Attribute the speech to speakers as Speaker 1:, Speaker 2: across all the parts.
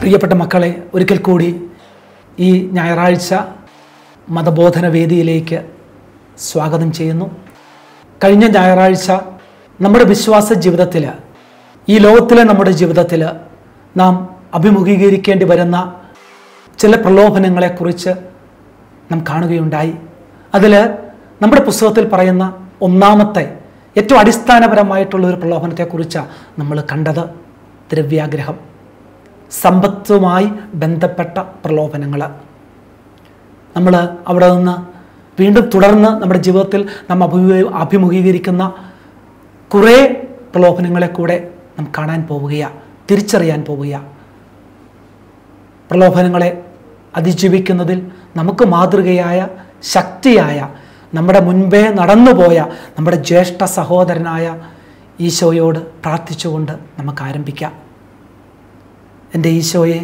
Speaker 1: പ്രിയപ്പെട്ട മക്കളെ ഒരിക്കൽ കൂടി ഈ ഞായറാഴ്ച മതബോധന വേദിയിലേക്ക് സ്വാഗതം ചെയ്യുന്നു കഴിഞ്ഞ ഞായറാഴ്ച നമ്മുടെ വിശ്വാസ ജീവിതത്തിൽ ഈ ലോകത്തിലെ നമ്മുടെ ജീവിതത്തിൽ നാം അഭിമുഖീകരിക്കേണ്ടി വരുന്ന ചില പ്രലോഭനങ്ങളെക്കുറിച്ച് നാം കാണുകയുണ്ടായി അതിൽ നമ്മുടെ പുസ്തകത്തിൽ പറയുന്ന ഒന്നാമത്തെ ഏറ്റവും അടിസ്ഥാനപരമായിട്ടുള്ള ഒരു പ്രലോഭനത്തെക്കുറിച്ചാണ് നമ്മൾ കണ്ടത് ദ്രവ്യാഗ്രഹം സമ്പത്തുമായി ബന്ധപ്പെട്ട പ്രലോഭനങ്ങൾ നമ്മൾ അവിടെ നിന്ന് വീണ്ടും തുടർന്ന് നമ്മുടെ ജീവിതത്തിൽ നാം അഭിമു അഭിമുഖീകരിക്കുന്ന കുറേ പ്രലോഭനങ്ങളെ കൂടെ നാം കാണാൻ പോവുകയാണ് തിരിച്ചറിയാൻ പോവുകയാണ് പ്രലോഭനങ്ങളെ അതിജീവിക്കുന്നതിൽ നമുക്ക് മാതൃകയായ ശക്തിയായ നമ്മുടെ മുൻപേ നടന്നുപോയ നമ്മുടെ ജ്യേഷ്ഠ സഹോദരനായ ഈശോയോട് പ്രാർത്ഥിച്ചുകൊണ്ട് നമുക്ക് ആരംഭിക്കാം എൻ്റെ ഈശോയെ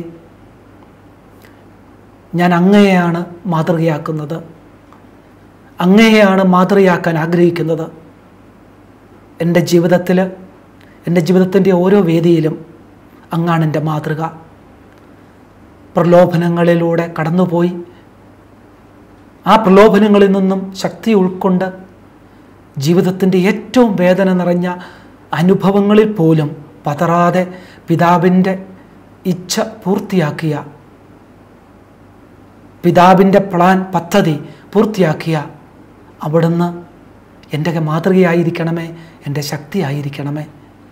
Speaker 1: ഞാൻ അങ്ങയെയാണ് മാതൃകയാക്കുന്നത് അങ്ങയെയാണ് മാതൃകയാക്കാൻ ആഗ്രഹിക്കുന്നത് എൻ്റെ ജീവിതത്തിൽ എൻ്റെ ജീവിതത്തിൻ്റെ ഓരോ വേദിയിലും അങ്ങാണ് എൻ്റെ മാതൃക പ്രലോഭനങ്ങളിലൂടെ കടന്നുപോയി ആ പ്രലോഭനങ്ങളിൽ നിന്നും ശക്തി ഉൾക്കൊണ്ട് ജീവിതത്തിൻ്റെ ഏറ്റവും വേദന നിറഞ്ഞ അനുഭവങ്ങളിൽ പോലും പതറാതെ പിതാവിൻ്റെ ഇച്ഛ പൂർത്തിയാക്കിയ പിതാവിൻ്റെ പ്ലാൻ പദ്ധതി പൂർത്തിയാക്കിയ അവിടുന്ന് എൻ്റെ മാതൃകയായിരിക്കണമേ എൻ്റെ ശക്തിയായിരിക്കണമേ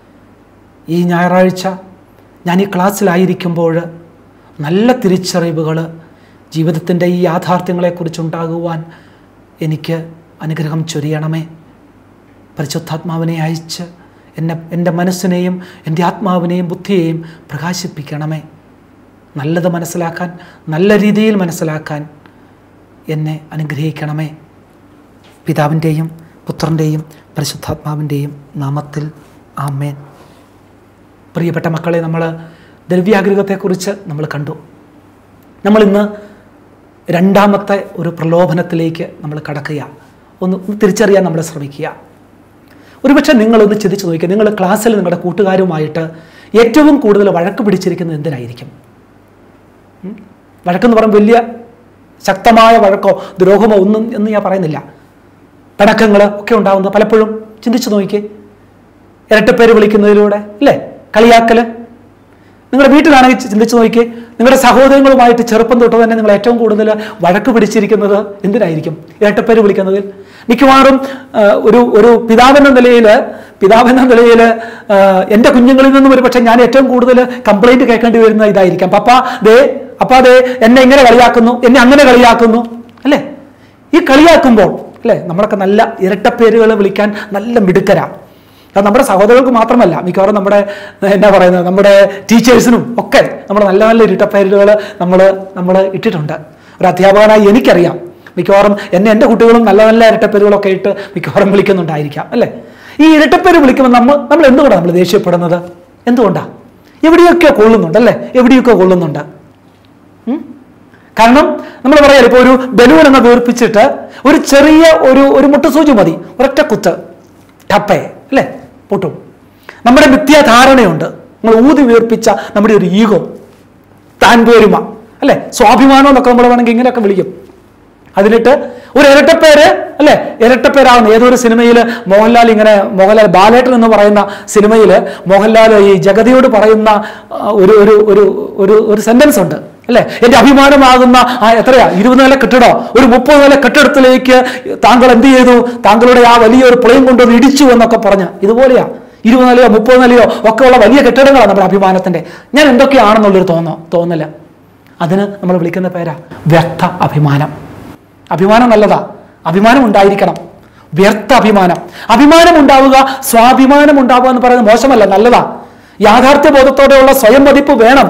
Speaker 1: ഈ ഞായറാഴ്ച ഞാൻ ഈ ക്ലാസ്സിലായിരിക്കുമ്പോൾ നല്ല തിരിച്ചറിവുകൾ ജീവിതത്തിൻ്റെ ഈ യാഥാർത്ഥ്യങ്ങളെക്കുറിച്ചുണ്ടാകുവാൻ എനിക്ക് അനുഗ്രഹം ചൊരിയണമേ പരിശുദ്ധാത്മാവിനെ അയച്ച് എന്നെ എൻ്റെ മനസ്സിനെയും എൻ്റെ ആത്മാവിനെയും ബുദ്ധിയെയും പ്രകാശിപ്പിക്കണമേ നല്ലത് മനസ്സിലാക്കാൻ നല്ല രീതിയിൽ മനസ്സിലാക്കാൻ എന്നെ അനുഗ്രഹിക്കണമേ പിതാവിൻ്റെയും പുത്രൻ്റെയും പരിശുദ്ധാത്മാവിൻ്റെയും നാമത്തിൽ ആമേൻ പ്രിയപ്പെട്ട മക്കളെ നമ്മൾ ദ്രവ്യാഗ്രഹത്തെക്കുറിച്ച് നമ്മൾ കണ്ടു നമ്മളിന്ന് രണ്ടാമത്തെ ഒരു പ്രലോഭനത്തിലേക്ക് നമ്മൾ കടക്കുകയാണ് ഒന്ന് ഒന്ന് തിരിച്ചറിയാൻ നമ്മൾ ശ്രമിക്കുക ഒരുപക്ഷെ നിങ്ങളൊന്ന് ചിന്തിച്ച് നോക്കിക്കുക നിങ്ങൾ ക്ലാസ്സിൽ നിങ്ങളുടെ കൂട്ടുകാരുമായിട്ട് ഏറ്റവും കൂടുതൽ വഴക്ക് പിടിച്ചിരിക്കുന്നത് എന്തിനായിരിക്കും ഉം? വഴക്കെന്ന് പറയുമ്പോൾ വലിയ ശക്തമായ വഴക്കോ ദ്രോഹമോ ഒന്നും എന്ന് ഞാൻ പറയുന്നില്ല പിണക്കങ്ങൾ ഒക്കെ ഉണ്ടാകുന്നത് പലപ്പോഴും ചിന്തിച്ചു നോക്കിക്കേ ഇരട്ടപ്പേര് വിളിക്കുന്നതിലൂടെ അല്ലേ കളിയാക്കല് നിങ്ങളുടെ വീട്ടിലാണെങ്കിൽ ചിന്തിച്ചു നോക്കിക്കേ നിങ്ങളുടെ സഹോദരങ്ങളുമായിട്ട് ചെറുപ്പം തൊട്ട് തന്നെ നിങ്ങൾ ഏറ്റവും കൂടുതൽ വഴക്ക് പിടിച്ചിരിക്കുന്നത് എന്തിനായിരിക്കും ഇരട്ടപ്പേര് വിളിക്കുന്നതിൽ മിക്കവാറും ആ, ഒരു ഒരു പിതാവെന്ന നിലയിൽ പിതാവെന്ന നിലയിൽ എൻ്റെ കുഞ്ഞുങ്ങളിൽ നിന്നും ഒരു പക്ഷേ ഞാൻ ഏറ്റവും കൂടുതൽ കംപ്ലൈൻറ്റ് കേൾക്കേണ്ടി വരുന്ന ഇതായിരിക്കാം പപ്പ ദേ അപ്പ ദേ എന്നെ ഇങ്ങനെ കളിയാക്കുന്നു എന്നെ അങ്ങനെ കളിയാക്കുന്നു അല്ലേ ഈ കളിയാക്കുമ്പോൾ അല്ലേ നമ്മളൊക്കെ നല്ല ഇരട്ടപ്പേരുകൾ വിളിക്കാൻ നല്ല മിടുക്കരാണ് അത് നമ്മുടെ സഹോദരങ്ങൾക്ക് മാത്രമല്ല മിക്കവാറും നമ്മുടെ എന്നാ പറയുന്നത് നമ്മുടെ ടീച്ചേഴ്സിനും ഒക്കെ നമ്മൾ നല്ല നല്ല ഇരട്ടപ്പേരുകൾ നമ്മൾ നമ്മൾ ഇട്ടിട്ടുണ്ട് ഒരു അധ്യാപകനായി എനിക്കറിയാം മിക്കവാറും എന്നെ എൻ്റെ കുട്ടികളും നല്ല നല്ല ഇരട്ടപ്പേരുകളൊക്കെ ഇട്ട് മിക്കവാറും വിളിക്കുന്നുണ്ടായിരിക്കാം അല്ലേ ഈ ഇരട്ടപ്പേര് വിളിക്കുമ്പോൾ നമ്മൾ നമ്മൾ എന്തുകൊണ്ടാണ് നമ്മൾ ദേഷ്യപ്പെടുന്നത് എന്തുകൊണ്ടാണ് എവിടെയൊക്കെ കൊള്ളുന്നുണ്ട് അല്ലേ എവിടെയൊക്കെ കൊള്ളുന്നുണ്ട് ഉം? കാരണം നമ്മൾ പറയാം ഇപ്പോൾ ഒരു ബലൂൺ എന്ന് വീർപ്പിച്ചിട്ട് ഒരു ചെറിയ ഒരു ഒരു മുട്ടുസൂചി മതി ഒരൊറ്റ കുത്ത് ടപ്പേ അല്ലേ പൊട്ടും നമ്മുടെ മിഥ്യാധാരണയുണ്ട് നമ്മൾ ഊതി വീർപ്പിച്ച നമ്മുടെ ഒരു ഈഗോ താൻ പോരുമ അല്ലേ സ്വാഭിമാനം എന്നൊക്കെ നമ്മൾ വേണമെങ്കിൽ ഇങ്ങനെയൊക്കെ വിളിക്കും അതിലിട്ട് ഒരു ഇരട്ടപ്പേര് അല്ലെ ഇരട്ടപ്പേരാവുന്ന ഏതൊരു സിനിമയിൽ മോഹൻലാൽ ഇങ്ങനെ മോഹൻലാൽ ബാലേട്ടൻ എന്ന് പറയുന്ന സിനിമയിൽ മോഹൻലാൽ ഈ ജഗതിയോട് പറയുന്ന ആ, ഒരു ഒരു ഒരു ഒരു ഒരു സെന്റൻസ് ഉണ്ട് അല്ലെ എന്റെ അഭിമാനമാകുന്ന ആ എത്രയാ ഇരുപത് നില കെട്ടിടോ ഒരു മുപ്പത് നില കെട്ടിടത്തിലേക്ക് താങ്കൾ എന്ത് ചെയ്തു താങ്കളുടെ ആ വലിയൊരു പ്ലെയിൻ കൊണ്ടുവന്ന് ഇടിച്ചു എന്നൊക്കെ പറഞ്ഞ് ഇതുപോലെയാ ഇരുപത് നിലയോ മുപ്പത് നിലയോ ഒക്കെ ഉള്ള വലിയ കെട്ടിടങ്ങളാണ് നമ്മുടെ അഭിമാനത്തിന്റെ ഞാൻ എന്തൊക്കെയാണെന്നുള്ളൊരു തോന്നോ തോന്നല് അതിന് നമ്മൾ വിളിക്കുന്ന പേരാ വ്യർത്ഥ അഭിമാനം അഭിമാനം നല്ലതാ അഭിമാനം ഉണ്ടായിരിക്കണം വ്യർത്ഥ അഭിമാനം അഭിമാനം ഉണ്ടാവുക സ്വാഭിമാനം ഉണ്ടാവുക എന്ന് പറയുന്നത് മോശമല്ല നല്ലതാ യാഥാർത്ഥ്യ ബോധത്തോടെയുള്ള സ്വയം മതിപ്പ് വേണം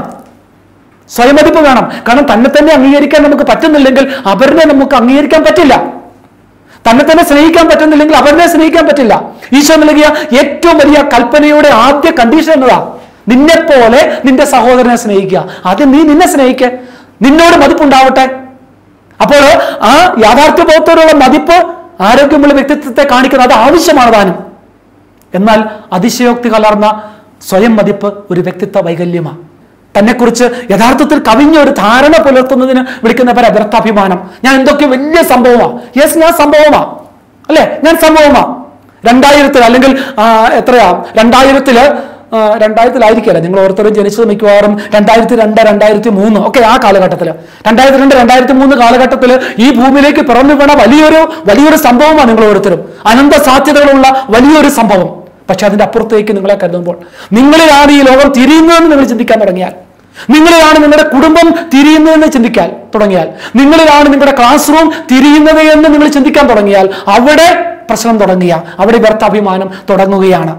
Speaker 1: സ്വയം മതിപ്പ് വേണം കാരണം തന്നെ തന്നെ അംഗീകരിക്കാൻ നമുക്ക് പറ്റുന്നില്ലെങ്കിൽ അവരിനെ നമുക്ക് അംഗീകരിക്കാൻ പറ്റില്ല തന്നെ തന്നെ സ്നേഹിക്കാൻ പറ്റുന്നില്ലെങ്കിൽ അവരിനെ സ്നേഹിക്കാൻ പറ്റില്ല ഈശോ നൽകിയ ഏറ്റവും വലിയ കൽപ്പനയുടെ ആദ്യ കണ്ടീഷൻ എന്നതാ നിന്നെ പോലെ നിന്റെ സഹോദരനെ സ്നേഹിക്കുക ആദ്യം നീ നിന്നെ സ്നേഹിക്ക നിന്നോട് മതിപ്പുണ്ടാവട്ടെ അപ്പോൾ ആ യാഥാർത്ഥ്യ ബോധത്തോടുള്ള മതിപ്പ് ആരോഗ്യമുള്ള വ്യക്തിത്വത്തെ കാണിക്കുന്നത് അത് ആവശ്യമാണ് താനും എന്നാൽ അതിശയോക്തി കലർന്ന സ്വയം മതിപ്പ് ഒരു വ്യക്തിത്വ വൈകല്യമാണ് തന്നെക്കുറിച്ച് യഥാർത്ഥത്തിൽ കവിഞ്ഞ ഒരു ധാരണ പുലർത്തുന്നതിന് വിളിക്കുന്ന പേരാ വ്യർത്ഥാഭിമാനം ഞാൻ എന്തൊക്കെ വലിയ സംഭവമാ യെസ് ഞാൻ സംഭവമാ അല്ലെ ഞാൻ സംഭവമാ രണ്ടായിരത്തിൽ അല്ലെങ്കിൽ ആ, എത്രയാ രണ്ടായിരത്തില് ആ, രണ്ടായിരത്തിലായിരിക്കില്ല നിങ്ങൾ ഓരോരുത്തരും ജനിച്ചത് മിക്കവാറും രണ്ടായിരത്തി രണ്ട് രണ്ടായിരത്തി മൂന്ന് ഒക്കെ ആ കാലഘട്ടത്തിൽ രണ്ടായിരത്തി രണ്ട് രണ്ടായിരത്തി മൂന്ന് കാലഘട്ടത്തിൽ ഈ ഭൂമിയിലേക്ക് പിറന്നു വീണ വലിയൊരു വലിയൊരു സംഭവമാണ് നിങ്ങൾ ഓരോരുത്തരും അനന്ത സാധ്യതകളുള്ള വലിയൊരു സംഭവം പക്ഷെ അതിന്റെ അപ്പുറത്തേക്ക് നിങ്ങളെ കരുതുമ്പോൾ നിങ്ങളിലാണ് ഈ ലോകം തിരിയുന്നതെന്ന് നിങ്ങൾ ചിന്തിക്കാൻ തുടങ്ങിയാൽ നിങ്ങളിലാണ് നിങ്ങളുടെ കുടുംബം തിരിയുന്നതെന്ന് ചിന്തിക്കാൻ തുടങ്ങിയാൽ നിങ്ങളിലാണ് നിങ്ങളുടെ ക്ലാസ് റൂം തിരിയുന്നത് എന്ന് നിങ്ങൾ ചിന്തിക്കാൻ തുടങ്ങിയാൽ അവിടെ പ്രശ്നം തുടങ്ങിയ അവിടെ വ്യർത്ഥാഭിമാനം തുടങ്ങുകയാണ്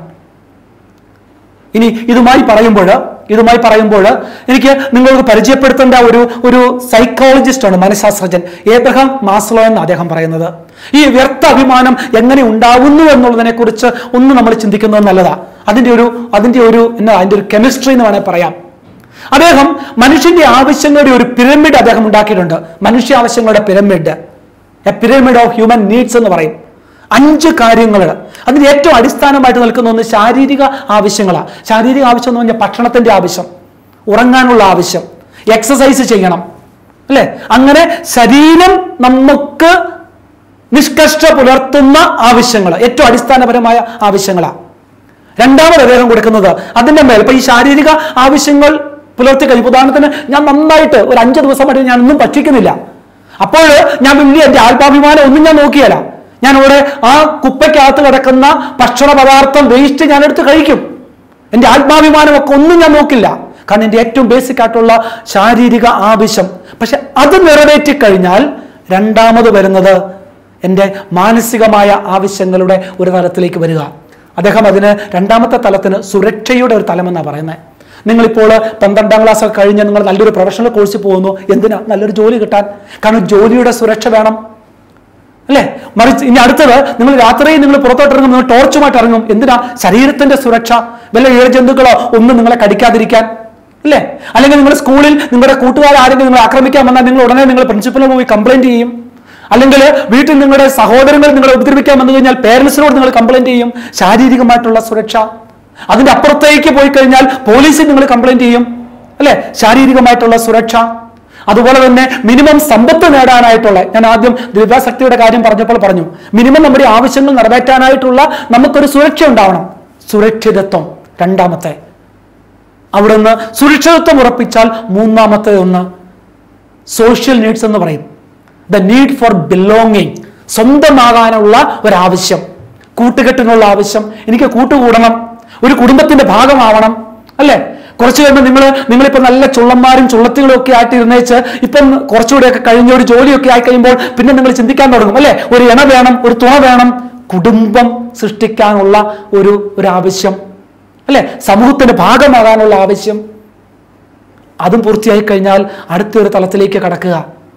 Speaker 1: ഇനി ഇതുമായി പറയുമ്പോൾ ഇതുമായി പറയുമ്പോൾ എനിക്ക് നിങ്ങൾക്ക് പരിചയപ്പെടുത്തേണ്ട ഒരു ഒരു സൈക്കോളജിസ്റ്റാണ് മനഃശാസ്ത്രജ്ഞൻ ഏബ്രഹാം മാസ്ലോ എന്ന് അദ്ദേഹം പറയുന്നത് ഈ വ്യർത്ഥ അഭിമാനം എങ്ങനെ ഉണ്ടാവുന്നു എന്നുള്ളതിനെ കുറിച്ച് ഒന്ന് നമ്മൾ ചിന്തിക്കുന്നത് നല്ലതാ അതിന്റെ ഒരു അതിന്റെ ഒരു എന്നാ അതിന്റെ ഒരു കെമിസ്ട്രി എന്ന് വേണേൽ പറയാം അദ്ദേഹം മനുഷ്യന്റെ ആവശ്യങ്ങളുടെ ഒരു പിരമിഡ് അദ്ദേഹം ഉണ്ടാക്കിയിട്ടുണ്ട് മനുഷ്യ ആവശ്യങ്ങളുടെ pyramid a pyramid of human needs എന്ന് പറയും അഞ്ച് കാര്യങ്ങൾ അതിന് ഏറ്റവും അടിസ്ഥാനമായിട്ട് നിൽക്കുന്ന ഒന്ന് ശാരീരിക ആവശ്യങ്ങളാണ് ശാരീരിക ആവശ്യം എന്ന് പറഞ്ഞാൽ ഭക്ഷണത്തിന്റെ ആവശ്യം ഉറങ്ങാനുള്ള ആവശ്യം എക്സസൈസ് ചെയ്യണം അല്ലെ അങ്ങനെ ശരീരം നമുക്ക് നിഷ്കഷ്ട പുലർത്തുന്ന ആവശ്യങ്ങൾ ഏറ്റവും അടിസ്ഥാനപരമായ ആവശ്യങ്ങളാണ് രണ്ടാമത് അദ്ദേഹം കൊടുക്കുന്നത് അതിന്റെ മേൽ ഇപ്പൊ ഈ ശാരീരിക ആവശ്യങ്ങൾ പുലർത്തി കഴിയും ഉദാഹരണത്തിന് ഞാൻ നന്നായിട്ട് ഒരു അഞ്ച് ദിവസമായിട്ട് ഞാൻ ഒന്നും ഭക്ഷിക്കുന്നില്ല അപ്പോൾ ഞാൻ വലിയ എന്റെ ആത്മാഭിമാനം ഒന്നും ഞാൻ നോക്കിയല്ല ഞാൻ ഇവിടെ ആ കുപ്പയ്ക്കകത്ത് കിടക്കുന്ന ഭക്ഷണ പദാർത്ഥം വേസ്റ്റ് ഞാൻ എടുത്ത് കഴിക്കും എന്റെ ആത്മാഭിമാനമൊക്കെ ഒന്നും ഞാൻ നോക്കില്ല കാരണം എന്റെ ഏറ്റവും ബേസിക് ആയിട്ടുള്ള ശാരീരിക ആവശ്യം പക്ഷെ അത് നിറവേറ്റി കഴിഞ്ഞാൽ രണ്ടാമത് വരുന്നത് എൻ്റെ മാനസികമായ ആവശ്യങ്ങളുടെ ഒരു തലത്തിലേക്ക് വരിക അദ്ദേഹം അതിന് രണ്ടാമത്തെ തലത്തിന് സുരക്ഷയുടെ ഒരു തലമെന്നാണ് പറയുന്നത് നിങ്ങളിപ്പോൾ പന്ത്രണ്ടാം ക്ലാസ് ഒക്കെ കഴിഞ്ഞ് നിങ്ങൾ നല്ലൊരു പ്രൊഫഷണൽ കോഴ്സിൽ പോകുന്നു എന്തിനാ നല്ലൊരു ജോലി കിട്ടാൻ കാരണം ജോലിയുടെ സുരക്ഷ വേണം അല്ലേ മറിച്ച് ഇനി അടുത്തത് നിങ്ങൾ രാത്രിയിൽ നിങ്ങൾ പുറത്തോട്ട് ഇറങ്ങും നിങ്ങൾ ടോർച്ചുമായിട്ട് ഇറങ്ങും എന്തിനാ ശരീരത്തിന്റെ സുരക്ഷ വല്ല ഇഴജന്തുക്കളോ ഒന്നും നിങ്ങളെ കടിക്കാതിരിക്കാൻ അല്ലേ അല്ലെങ്കിൽ നിങ്ങൾ സ്കൂളിൽ നിങ്ങളുടെ കൂട്ടുകാർ ആരെങ്കിലും നിങ്ങളെ ആക്രമിക്കാൻ വന്നാൽ നിങ്ങൾ ഉടനെ നിങ്ങൾ പ്രിൻസിപ്പലിന് പോയി കംപ്ലൈന്റ് ചെയ്യും അല്ലെങ്കിൽ വീട്ടിൽ നിങ്ങളുടെ സഹോദരങ്ങൾ നിങ്ങളെ ഉപദ്രവിക്കാൻ വന്നു കഴിഞ്ഞാൽ പേരൻസിനോട് നിങ്ങൾ കംപ്ലൈന്റ് ചെയ്യും ശാരീരികമായിട്ടുള്ള സുരക്ഷ അതിന്റെ അപ്പുറത്തേക്ക് പോയി കഴിഞ്ഞാൽ പോലീസിൽ നിങ്ങൾ കംപ്ലൈന്റ് ചെയ്യും അല്ലെ ശാരീരികമായിട്ടുള്ള സുരക്ഷ അതുപോലെ തന്നെ മിനിമം സമ്പത്ത് നേടാനായിട്ടുള്ള ഞാൻ ആദ്യം ദ്രവ്യാസക്തിയുടെ കാര്യം പറഞ്ഞപ്പോൾ പറഞ്ഞു മിനിമം നമ്മുടെ ആവശ്യങ്ങൾ നിറവേറ്റാനായിട്ടുള്ള നമുക്കൊരു സുരക്ഷ ഉണ്ടാവണം സുരക്ഷിതത്വം രണ്ടാമത്തെ അവിടുന്ന് സുരക്ഷിതത്വം ഉറപ്പിച്ചാൽ മൂന്നാമത്തെ ഒന്ന് സോഷ്യൽ നീഡ്സ് എന്ന് പറയും ദ നീഡ് ഫോർ ബിലോങ്ങിങ് സ്വന്തമാകാനുള്ള ഒരാവശ്യം കൂട്ടുകെട്ടിനുള്ള ആവശ്യം എനിക്ക് കൂട്ടുകൂടണം ഒരു കുടുംബത്തിന്റെ ഭാഗമാവണം അല്ലേ കുറച്ച് കഴിയുമ്പോൾ നിങ്ങൾ നിങ്ങളിപ്പോ നല്ല ചുള്ളന്മാരും ചുള്ളത്തികളും ഒക്കെ ആയിട്ട് ഇരുന്നേച്ച് ഇപ്പം കുറച്ചുകൂടെയൊക്കെ കഴിഞ്ഞ ഒരു ജോലിയൊക്കെ ആയി കഴിയുമ്പോൾ പിന്നെ നിങ്ങൾ ചിന്തിക്കാൻ തുടങ്ങും അല്ലേ ഒരു ഇണ വേണം ഒരു തുണ വേണം കുടുംബം സൃഷ്ടിക്കാനുള്ള ഒരു ഒരു ആവശ്യം അല്ലെ സമൂഹത്തിന്റെ ഭാഗമാകാനുള്ള ആവശ്യം അതും പൂർത്തിയായി കഴിഞ്ഞാൽ അടുത്തൊരു തലത്തിലേക്ക് കടക്കുക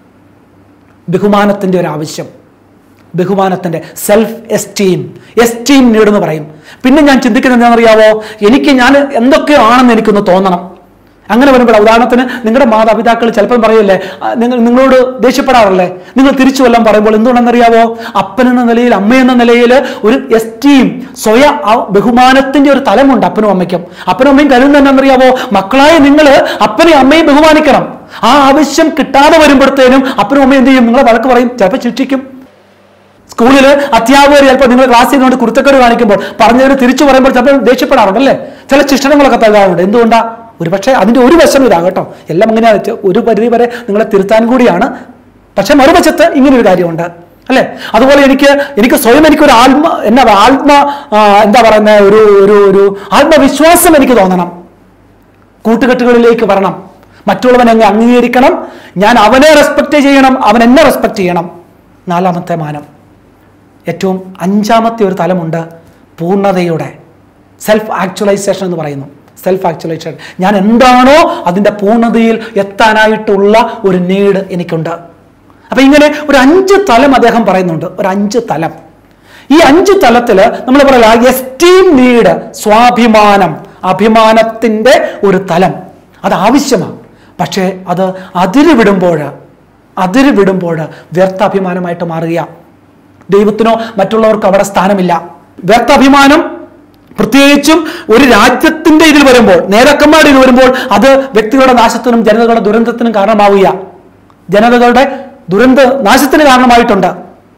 Speaker 1: ബഹുമാനത്തിന്റെ ഒരു ആവശ്യം ബഹുമാനത്തിന്റെ സെൽഫ് എസ്റ്റീം എസ്റ്റീം നീടെന്ന് പറയും പിന്നെ ഞാൻ ചിന്തിക്കുന്നത് എന്താണെന്നറിയാവോ എനിക്ക് ഞാൻ എന്തൊക്കെയോ ആണെന്ന് എനിക്കൊന്ന് തോന്നണം അങ്ങനെ വരുമ്പോൾ ഉദാഹരണത്തിന് നിങ്ങളുടെ മാതാപിതാക്കൾ ചിലപ്പം പറയല്ലേ ആ, നിങ്ങൾ നിങ്ങളോട് ദേഷ്യപ്പെടാറില്ലേ നിങ്ങൾ തിരിച്ചു വല്ലതും പറയുമ്പോൾ എന്തുകൊണ്ടെന്നറിയാവോ അപ്പൻ എന്ന നിലയിൽ അമ്മ എന്ന നിലയിൽ ഒരു എസ്റ്റീം സ്വയ ആ ബഹുമാനത്തിന്റെ ഒരു തലമുണ്ട് അപ്പനും അമ്മയ്ക്കും അപ്പനും അമ്മയും കരുതുന്നത് എന്താണെന്നറിയാവോ മക്കളായ നിങ്ങൾ അപ്പനെയും അമ്മയും ബഹുമാനിക്കണം ആ ആവശ്യം കിട്ടാതെ വരുമ്പോഴത്തേനും അപ്പനും അമ്മയും എന്ത് ചെയ്യും നിങ്ങളെ വഴക്ക് പറയും ചിലപ്പോൾ ശിക്ഷിക്കും സ്കൂളിൽ അധ്യാപകർ ചിലപ്പോൾ നിങ്ങൾ ക്ലാസ്സിൽ നിന്നുകൊണ്ട് കുരുത്തക്കേട് കാണിക്കുമ്പോൾ പറഞ്ഞവർ തിരിച്ചു പറയുമ്പോൾ ചിലപ്പോൾ ദേഷ്യപ്പെടാറുണ്ട് അല്ലേ ചില ശിക്ഷണങ്ങളൊക്കെ തരാറുണ്ട് എന്തുകൊണ്ടാ ഒരുപക്ഷെ അതിന്റെ ഒരു വശം ഇതാ കേട്ടോ എല്ലാം ഇങ്ങനെ ഒരു പരിധി വരെ നിങ്ങളെ തിരുത്താൻ കൂടിയാണ് പക്ഷെ മറുവശത്ത് ഇങ്ങനെ ഒരു കാര്യമുണ്ട് അല്ലെ അതുപോലെ എനിക്ക് എനിക്ക് സ്വയം എനിക്കൊരു ആത്മ എന്നാ പറയാ, ആത്മ ആ, എന്താ പറയുന്ന ഒരു ഒരു ഒരു ആത്മവിശ്വാസം എനിക്ക് തോന്നണം കൂട്ടുകെട്ടുകളിലേക്ക് വരണം മറ്റുള്ളവൻ എന്നെ അംഗീകരിക്കണം ഞാൻ അവനെ റെസ്പെക്ട് ചെയ്യണം അവൻ എന്നെ റെസ്പെക്ട് ചെയ്യണം നാലാമത്തെ മാനം ഏറ്റവും അഞ്ചാമത്തെ ഒരു തലമുണ്ട് പൂർണ്ണതയുടെ സെൽഫ് ആക്ച്വലൈസേഷൻ എന്ന് പറയുന്നു സെൽഫ് ആക്ച്വലൈസേഷൻ ഞാൻ എന്താണോ അതിൻ്റെ പൂർണ്ണതയിൽ എത്താനായിട്ടുള്ള ഒരു നീഡ് എനിക്കുണ്ട് അപ്പൊ ഇങ്ങനെ ഒരു അഞ്ച് തലം അദ്ദേഹം പറയുന്നുണ്ട് ഒരു അഞ്ച് തലം ഈ അഞ്ച് തലത്തിൽ നമ്മൾ പറയല എസ്റ്റീം നീഡ് സ്വാഭിമാനം അഭിമാനത്തിന്റെ ഒരു തലം അത് ആവശ്യമാണ് പക്ഷേ അത് അതിര് വിടുമ്പോൾ അതിര് വിടുമ്പോൾ വ്യർത്ഥ അഭിമാനമായിട്ട് മാറുക ദൈവത്തിനോ മറ്റുള്ളവർക്കോ അവിടെ സ്ഥാനമില്ല വ്യർത്ഥ അഭിമാനം പ്രത്യേകിച്ചും ഒരു രാജ്യത്തിന്റെ ഇതിൽ വരുമ്പോൾ നേതാക്കന്മാരുടെ ഇതിൽ വരുമ്പോൾ അത് വ്യക്തികളുടെ നാശത്തിനും ജനതകളുടെ ദുരന്തത്തിനും കാരണമാവുക ജനതകളുടെ ദുരന്ത നാശത്തിന് കാരണമായിട്ടുണ്ട്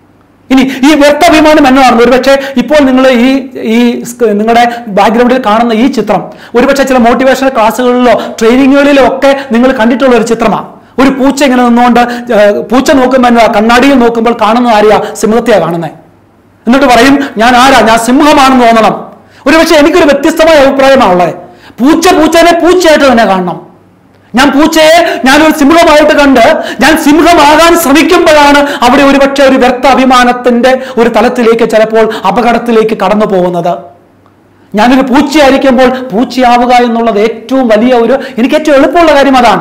Speaker 1: ഇനി ഈ വ്യക്താഭിമാനം എന്നതാണ് ഒരുപക്ഷെ ഇപ്പോൾ നിങ്ങൾ ഈ ഈ സ്ക- നിങ്ങളുടെ ബാക്ക്ഗ്രൗണ്ടിൽ കാണുന്ന ഈ ചിത്രം ഒരുപക്ഷെ ചില മോട്ടിവേഷണൽ ക്ലാസ്സുകളിലോ ട്രെയിനിങ്ങുകളിലോ ഒക്കെ നിങ്ങൾ കണ്ടിട്ടുള്ള ഒരു ചിത്രമാണ് ഒരു പൂച്ച ഇങ്ങനെ നിന്നുകൊണ്ട് ഏർ, പൂച്ച നോക്കുമ്പോൾ എന്നതാ, കണ്ണാടിയിൽ നോക്കുമ്പോൾ കാണുന്ന ആരെയാ സിംഹത്തെയാ കാണുന്നത് എന്നിട്ട് പറയും ഞാൻ ആരാ ഞാൻ സിംഹമാണെന്ന് തോന്നണം ഒരുപക്ഷെ എനിക്കൊരു വ്യത്യസ്തമായ അഭിപ്രായമാണ് ഉള്ളത് പൂച്ച പൂച്ചനെ പൂച്ചയായിട്ട് തന്നെ കാണണം ഞാൻ പൂച്ചയെ ഞാനൊരു സിംഹമായിട്ട് കണ്ട് ഞാൻ സിംഹമാകാൻ ശ്രമിക്കുമ്പോഴാണ് അവിടെ ഒരുപക്ഷെ ഒരു വ്യർത്ഥ അഭിമാനത്തിന്റെ ഒരു തലത്തിലേക്ക് ചിലപ്പോൾ അപകടത്തിലേക്ക് കടന്നു പോകുന്നത് ഞാനൊരു പൂച്ചയായിരിക്കുമ്പോൾ പൂച്ചയാവുക എന്നുള്ളത് ഏറ്റവും വലിയ ഒരു എനിക്ക് ഏറ്റവും എളുപ്പമുള്ള കാര്യം അതാണ്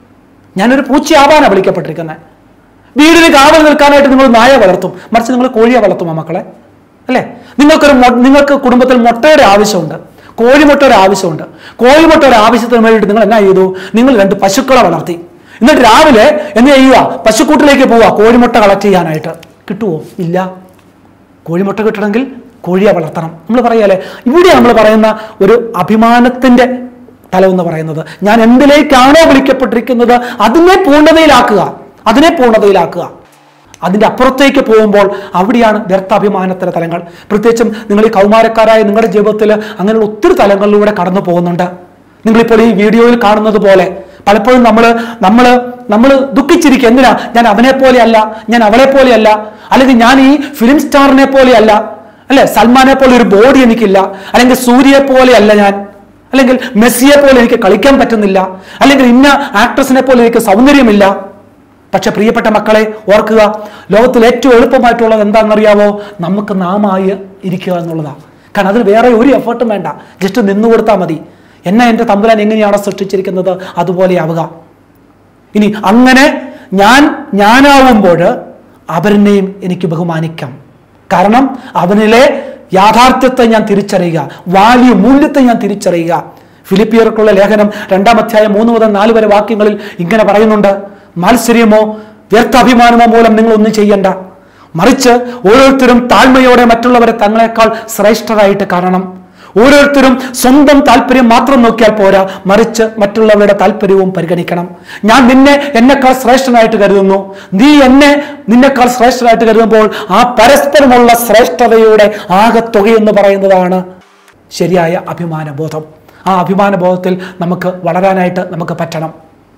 Speaker 1: ഞാനൊരു പൂച്ചയാവാനാണ് വിളിക്കപ്പെട്ടിരിക്കുന്നത് വീടിന് കാവൽ നിൽക്കാനായിട്ട് നിങ്ങൾ നായ വളർത്തും മറിച്ച് നിങ്ങൾ കോഴിയെ വളർത്തുമോ മക്കളെ അല്ലേ നിങ്ങൾക്കൊരു മൊ- നിങ്ങൾക്ക് കുടുംബത്തിൽ മുട്ടയുടെ ആവശ്യമുണ്ട് കോഴിമുട്ടയുടെ ആവശ്യമുണ്ട് കോഴിമുട്ടയുടെ ആവശ്യത്തിന് വേണ്ടിയിട്ട് നിങ്ങൾ എന്നാ ചെയ്തു നിങ്ങൾ രണ്ട് പശുക്കളെ വളർത്തി എന്നിട്ട് രാവിലെ എന്ത് ചെയ്യുക പശുക്കൂട്ടിലേക്ക് പോവുക കോഴിമുട്ട കളക്ട് ചെയ്യാനായിട്ട് കിട്ടുമോ ഇല്ല കോഴിമുട്ട കിട്ടണമെങ്കിൽ കോഴിയെ വളർത്തണം നമ്മൾ പറയാലേ ഇവിടെ നമ്മൾ പറയുന്ന ഒരു അഭിമാനത്തിന്റെ തലം എന്ന് പറയുന്നത് ഞാൻ എന്തിലേക്കാണോ വിളിക്കപ്പെട്ടിരിക്കുന്നത് അതിനെ പൂർണ്ണതയിലാക്കുക അതിനെ പൂർണ്ണതയിലാക്കുക അതിൻ്റെ അപ്പുറത്തേക്ക് പോകുമ്പോൾ അവിടെയാണ് വ്യർത്ഥാഭിമാനത്തിന്റെ തലങ്ങൾ പ്രത്യേകിച്ചും നിങ്ങൾ ഈ കൗമാരക്കാരായ നിങ്ങളുടെ ജീവിതത്തിൽ അങ്ങനെയുള്ള ഒത്തിരി തലങ്ങളിലൂടെ കടന്നു പോകുന്നുണ്ട് നിങ്ങളിപ്പോൾ ഈ വീഡിയോയിൽ കാണുന്നത് പോലെ പലപ്പോഴും നമ്മൾ നമ്മൾ നമ്മൾ ദുഃഖിച്ചിരിക്കുക എന്തിനാ ഞാൻ അവനെ പോലെയല്ല ഞാൻ അവളെ പോലെയല്ല അല്ലെങ്കിൽ ഞാൻ ഈ ഫിലിം സ്റ്റാറിനെ പോലെയല്ല അല്ലെ സൽമാനെ പോലെ ഒരു ബോഡി എനിക്കില്ല അല്ലെങ്കിൽ സൂര്യയെ പോലെയല്ല ഞാൻ അല്ലെങ്കിൽ മെസ്സിയെ പോലെ എനിക്ക് കളിക്കാൻ പറ്റുന്നില്ല അല്ലെങ്കിൽ ഇന്ന ആക്ട്രസിനെ പോലെ എനിക്ക് സൗന്ദര്യമില്ല പക്ഷെ പ്രിയപ്പെട്ട മക്കളെ ഓർക്കുക ലോകത്തിൽ ഏറ്റവും എളുപ്പമായിട്ടുള്ളത് എന്താണെന്നറിയാവോ നമുക്ക് നാമായി ഇരിക്കുക എന്നുള്ളതാണ് കാരണം അതിന് വേറെ ഒരു എഫേർട്ടും വേണ്ട ജസ്റ്റ് നിന്നു കൊടുത്താൽ മതി എന്നെ എൻ്റെ തമ്പുരാൻ എങ്ങനെയാണോ സൃഷ്ടിച്ചിരിക്കുന്നത് അതുപോലെ ആവുക ഇനി അങ്ങനെ ഞാൻ ഞാനാവുമ്പോൾ അവരെന്നെയും എനിക്ക് ബഹുമാനിക്കാം കാരണം അവനിലെ യാഥാർത്ഥ്യത്തെ ഞാൻ തിരിച്ചറിയുക വാല്യൂ മൂല്യത്തെ ഞാൻ തിരിച്ചറിയുക ഫിലിപ്പിയർക്കുള്ള ലേഖനം രണ്ടാം അധ്യായം മൂന്ന് മുതൽ നാല് വരെ വാക്യങ്ങളിൽ ഇങ്ങനെ പറയുന്നുണ്ട് മാത്സര്യമോ വ്യർത്ഥ അഭിമാനമോ മൂലം നിങ്ങൾ ഒന്നും ചെയ്യണ്ട മറിച്ച് ഓരോരുത്തരും താഴ്മയോടെ മറ്റുള്ളവരെ തങ്ങളെക്കാൾ ശ്രേഷ്ഠരായിട്ട് കാണണം ഓരോരുത്തരും സ്വന്തം താല്പര്യം മാത്രം നോക്കിയാൽ പോരാ മറിച്ച് മറ്റുള്ളവരുടെ താല്പര്യവും പരിഗണിക്കണം ഞാൻ നിന്നെ എന്നെക്കാൾ ശ്രേഷ്ഠനായിട്ട് കരുതുന്നു നീ എന്നെ നിന്നെക്കാൾ ശ്രേഷ്ഠനായിട്ട് കരുതുമ്പോൾ ആ പരസ്പരമുള്ള ശ്രേഷ്ഠതയുടെ ആകത്തുക എന്ന് പറയുന്നതാണ് ശരിയായ അഭിമാനബോധം ആ അഭിമാനബോധത്തിൽ നമുക്ക് വളരാനായിട്ട് നമുക്ക് പറ്റണം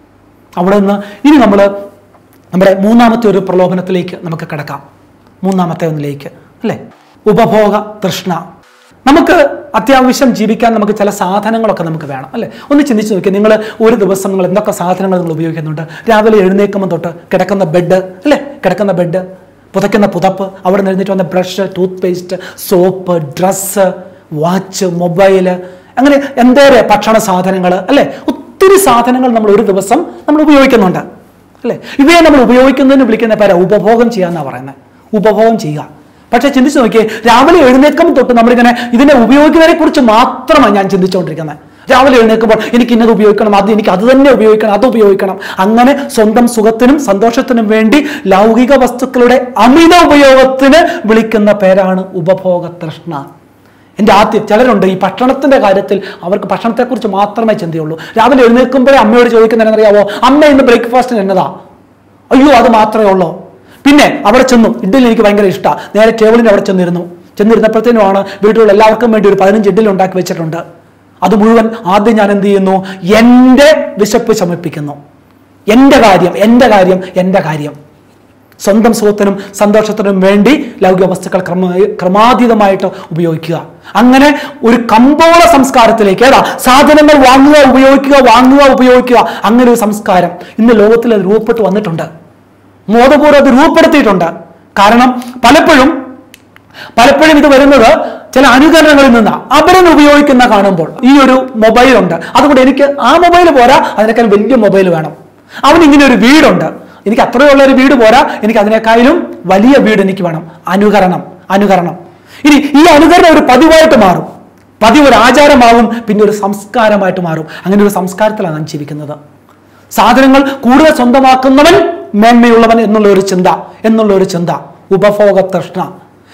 Speaker 1: അവിടെ നിന്ന് ഇനി നമ്മൾ നമ്മുടെ മൂന്നാമത്തെ ഒരു പ്രലോഭനത്തിലേക്ക് നമുക്ക് കിടക്കാം മൂന്നാമത്തെ ഒന്നിലേക്ക് അല്ലേ ഉപഭോഗ തൃഷ്ണ നമുക്ക് അത്യാവശ്യം ജീവിക്കാൻ നമുക്ക് ചില സാധനങ്ങളൊക്കെ നമുക്ക് വേണം അല്ലേ ഒന്ന് ചിന്തിച്ച് നോക്കി നിങ്ങൾ ഒരു ദിവസം നിങ്ങൾ എന്തൊക്കെ സാധനങ്ങൾ നിങ്ങൾ ഉപയോഗിക്കുന്നുണ്ട് രാവിലെ എഴുന്നേൽക്കുമ്പോൾ തൊട്ട് കിടക്കുന്ന ബെഡ് അല്ലേ കിടക്കുന്ന ബെഡ് പുതയ്ക്കുന്ന പുതപ്പ് അവിടെ നിന്ന് എഴുന്നേറ്റ് വന്ന brush toothpaste soap dress watch mobile അങ്ങനെ എന്തേറെ ഭക്ഷണ സാധനങ്ങൾ അല്ലേ ഒത്തിരി സാധനങ്ങൾ നമ്മൾ ഒരു ദിവസം നമ്മൾ ഉപയോഗിക്കുന്നുണ്ട് അല്ലേ ഇവയെ നമ്മൾ ഉപയോഗിക്കുന്നതിന് വിളിക്കുന്ന പേരാ ഉപഭോഗം ചെയ്യാന്നാണ് പറയുന്നത് ഉപഭോഗം ചെയ്യുക പക്ഷെ ചിന്തിച്ചു നോക്കിയേ രാവിലെ എഴുന്നേൽക്കുമ്പോൾ തൊട്ട് നമ്മളിങ്ങനെ ഇതിനെ ഉപയോഗിക്കുന്നതിനെ കുറിച്ച് മാത്രമാണ് ഞാൻ ചിന്തിച്ചുകൊണ്ടിരിക്കുന്നത് രാവിലെ എഴുന്നേൽക്കുമ്പോൾ എനിക്ക് ഇന്നത് ഉപയോഗിക്കണം അത് എനിക്ക് അത് തന്നെ ഉപയോഗിക്കണം അത് ഉപയോഗിക്കണം അങ്ങനെ സ്വന്തം സുഖത്തിനും സന്തോഷത്തിനും വേണ്ടി ലൗകിക വസ്തുക്കളുടെ അമിത ഉപയോഗത്തിന് വിളിക്കുന്ന പേരാണ് ഉപഭോഗ തൃഷ്ണ എൻ്റെ ആദ്യം ചിലരുണ്ട് ഈ ഭക്ഷണത്തിന്റെ കാര്യത്തിൽ അവർക്ക് ഭക്ഷണത്തെക്കുറിച്ച് മാത്രമേ ചിന്തയുള്ളൂ രാവിലെ എഴുന്നേൽക്കുമ്പോഴേ അമ്മയോട് ചോദിക്കുന്നതെന്നറിയാവോ അമ്മ ഇന്ന് ബ്രേക്ക്ഫാസ്റ്റിന് എന്നതാ അയ്യോ അത് മാത്രമേ ഉള്ളൂ പിന്നെ അവിടെ ചെന്നു ഇഡ്ഡലി എനിക്ക് ഭയങ്കര ഇഷ്ടമാണ് നേരെ ടേബിളിൻ്റെ അവിടെ ചെന്നിരുന്നു ചെന്നിരുന്നപ്പോഴത്തേനുമാണ് വീട്ടിലുള്ള എല്ലാവർക്കും വേണ്ടി ഒരു പതിനഞ്ച് ഇഡ്ഡലി ഉണ്ടാക്കി വെച്ചിട്ടുണ്ട് അത് മുഴുവൻ ആദ്യം ഞാൻ എന്ത് ചെയ്യുന്നു എൻ്റെ വിശപ്പ് ശമിപ്പിക്കുന്നു എൻ്റെ കാര്യം എൻ്റെ കാര്യം എൻ്റെ കാര്യം സ്വന്തം സുഖത്തിനും സന്തോഷത്തിനും വേണ്ടി ലൗകിക വസ്തുക്കൾ ക്രമ ക്രമാതീതമായിട്ട് ഉപയോഗിക്കുക അങ്ങനെ ഒരു കമ്പോള സംസ്കാരത്തിലേക്ക് ഏതാ സാധനങ്ങൾ വാങ്ങുക ഉപയോഗിക്കുക വാങ്ങുക ഉപയോഗിക്കുക അങ്ങനെ ഒരു സംസ്കാരം ഇന്ന് ലോകത്തിൽ അത് രൂപപ്പെട്ട് വന്നിട്ടുണ്ട് ബോധപൂർവ്വം അത് രൂപപ്പെടുത്തിയിട്ടുണ്ട് കാരണം പലപ്പോഴും പലപ്പോഴും ഇത് വരുന്നത് ചില അനുകരണങ്ങളിൽ നിന്നാണ് അവരൻ ഉപയോഗിക്കുന്ന കാണുമ്പോൾ ഈ ഒരു മൊബൈൽ ഉണ്ട് അതുകൊണ്ട് എനിക്ക് ആ മൊബൈൽ പോരാ അതിനേക്കാൾ വലിയ മൊബൈൽ വേണം അവന് ഇങ്ങനെ ഒരു വീടുണ്ട് എനിക്ക് അത്രയുള്ള ഒരു വീട് പോരാ എനിക്ക് അതിനേക്കാളും വലിയ വീട് എനിക്ക് വേണം അനുകരണം അനുകരണം ഇനി ഈ അനുകരണം ഒരു പതിവായിട്ട് മാറും പതിവ് ഒരു ആചാരമാകും പിന്നെ ഒരു സംസ്കാരമായിട്ട് മാറും അങ്ങനെ ഒരു സംസ്കാരത്തിലാണ് നാം ജീവിക്കുന്നത് സാധനങ്ങൾ കൂടുതൽ സ്വന്തമാക്കുന്നവൻ മേന്മയുള്ളവൻ എന്നുള്ള ഒരു ചിന്ത എന്നുള്ള ഒരു ചിന്ത ഉപഭോഗ തൃഷ്ണ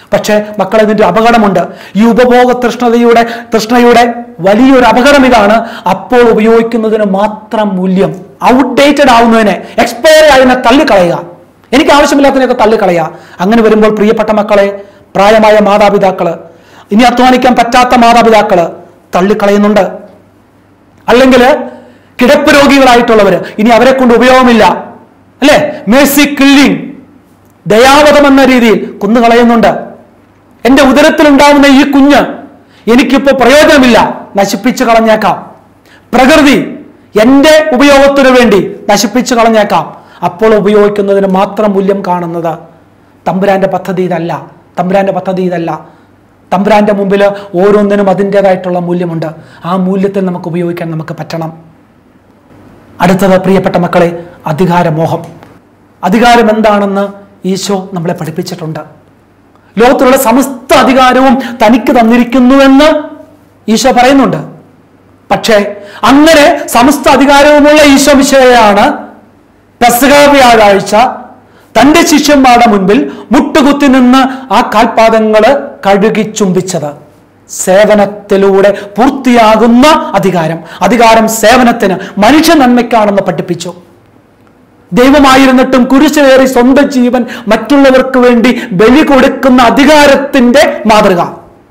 Speaker 1: പക്ഷേ മക്കളെ ഇതിന്റെ അപകടമുണ്ട് ഈ ഉപഭോഗ തൃഷ്ണതയുടെ തൃഷ്ണയുടെ വലിയൊരു അപകടം ഇതാണ് അപ്പോൾ ഉപയോഗിക്കുന്നതിന് മാത്രം മൂല്യം ഔട്ട്ഡേറ്റഡ് ആവുന്നതിനെ എക്സ്പയർ ആയതിനെ തള്ളിക്കളയുക എനിക്ക് ആവശ്യമില്ലാത്തതിനൊക്കെ തള്ളിക്കളയുക അങ്ങനെ വരുമ്പോൾ പ്രിയപ്പെട്ട മക്കളെ പ്രായമായ മാതാപിതാക്കള് ഇനി അധ്വാനിക്കാൻ പറ്റാത്ത മാതാപിതാക്കള് തള്ളിക്കളയുന്നുണ്ട് അല്ലെങ്കിൽ കിടപ്പ് രോഗികളായിട്ടുള്ളവർ ഇനി അവരെ കൊണ്ട് ഉപയോഗമില്ല അല്ലെ മേഴ്സി കില്ലിംഗ് ദയാവധം എന്ന രീതിയിൽ കുന്നുകളയുന്നുണ്ട് എന്റെ ഉദരത്തിലുണ്ടാവുന്ന ഈ കുഞ്ഞ് എനിക്കിപ്പോ പ്രയോജനമില്ല നശിപ്പിച്ചു കളഞ്ഞേക്കാം പ്രകൃതി എന്റെ ഉപയോഗത്തിനു വേണ്ടി നശിപ്പിച്ചു കളഞ്ഞേക്കാം അപ്പോൾ ഉപയോഗിക്കുന്നതിന് മാത്രം മൂല്യം കാണുന്നത് തമ്പുരാന്റെ പദ്ധതി ഇതല്ല തമ്പുരാന്റെ പദ്ധതി ഇതല്ല തമ്പുരാന്റെ മുമ്പിൽ ഓരോന്നിനും അതിൻ്റെതായിട്ടുള്ള മൂല്യമുണ്ട് ആ മൂല്യത്തിൽ നമുക്ക് ഉപയോഗിക്കാൻ നമുക്ക് പറ്റണം അടുത്തത് പ്രിയപ്പെട്ട മക്കളെ അധികാരമോഹം അധികാരം എന്താണെന്ന് ഈശോ നമ്മളെ പഠിപ്പിച്ചിട്ടുണ്ട് ലോകത്തിലുള്ള സമസ്ത അധികാരവും തനിക്ക് തന്നിരിക്കുന്നുവെന്ന് ഈശോ പറയുന്നുണ്ട് പക്ഷേ അങ്ങനെ സമസ്ത അധികാരവുമുള്ള ഈശോ വിഷയമാണ് പെസക വ്യാഴാഴ്ച തന്റെ ശിഷ്യന്മാരുടെ മുൻപിൽ മുട്ടുകുത്തി നിന്ന് ആ കാൽപാദങ്ങള് കഴുകി ചുംബിച്ചത് സേവനത്തിലൂടെ പൂർത്തിയാകുന്ന അധികാരം അധികാരം സേവനത്തിന് മനുഷ്യ നന്മയ്ക്കാണെന്ന് പഠിപ്പിച്ചു ദൈവമായിരുന്നിട്ടും കുരിശിലേറി സ്വന്തം ജീവൻ മറ്റുള്ളവർക്ക് വേണ്ടി ബലി കൊടുക്കുന്ന അധികാരത്തിന്റെ മാതൃക